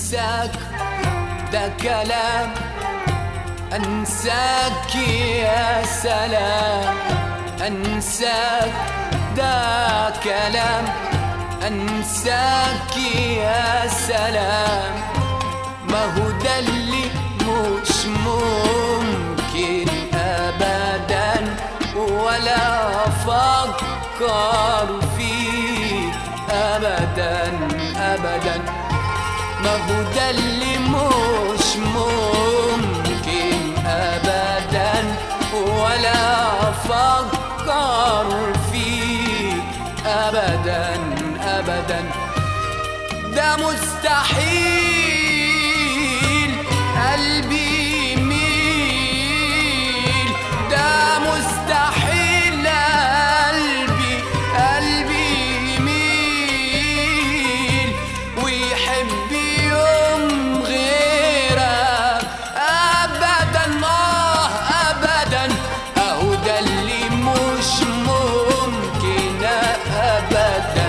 انساك ده كلام انساك يا سلام انساك ده كلام انساك يا سلام ما هو ده اللي مش ممكن ابدا ولا افكر فيه ابدا ابدا ما هو ده اللي مش ممكن ابدا ولا افكر فيه ابدا ابدا ده مستحيل قلبي يميل ده مستحيل قلبي قلبي يميل ويحب يوم غيرك ابدا اه ابدا اهو ده اللي مش ممكن ابدا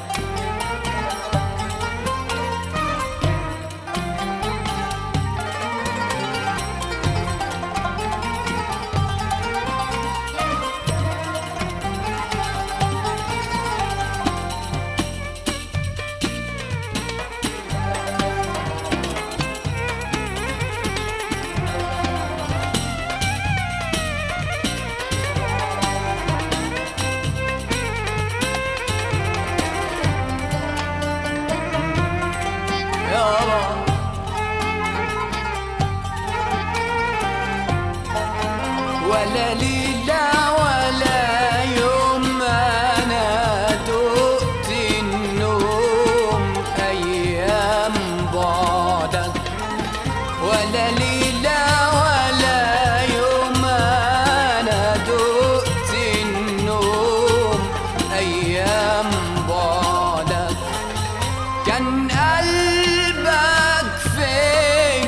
يابا ولا ليلة ولا يوم أنا دقت النوم أيام بعدك ولا ليلة ولا يوم أنا دقت النوم أيام بعدك كان قلبك فين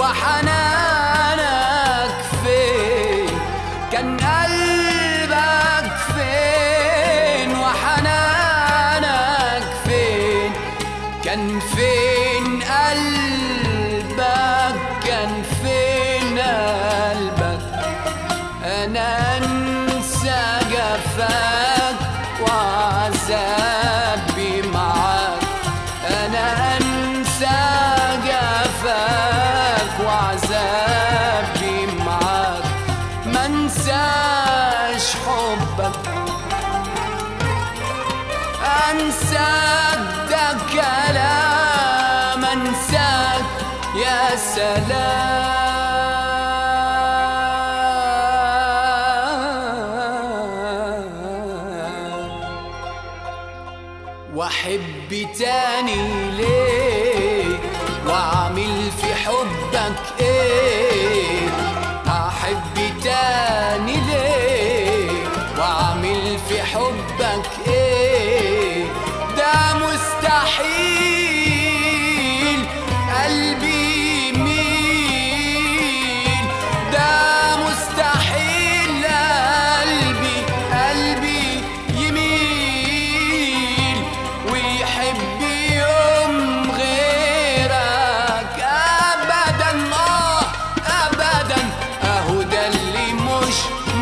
وحنانك فين كان قلبك فين وحنانك فين كان فين قلبك كان فين قلبك انا انسى جفاك وعذابي معاك انا انسى جفاك وعذابي معاك ما انساش حبك انساك ده كلام انساك يا سلام واحب تاني ليه واعمل في حبك ايه احب تاني ليه واعمل في حبك ايه ده مستحيل قلبي يميل ده مستحيل قلبي قلبي يميل ويحب يوم غيرك ابدا اه ابدا اهو ده اللي مش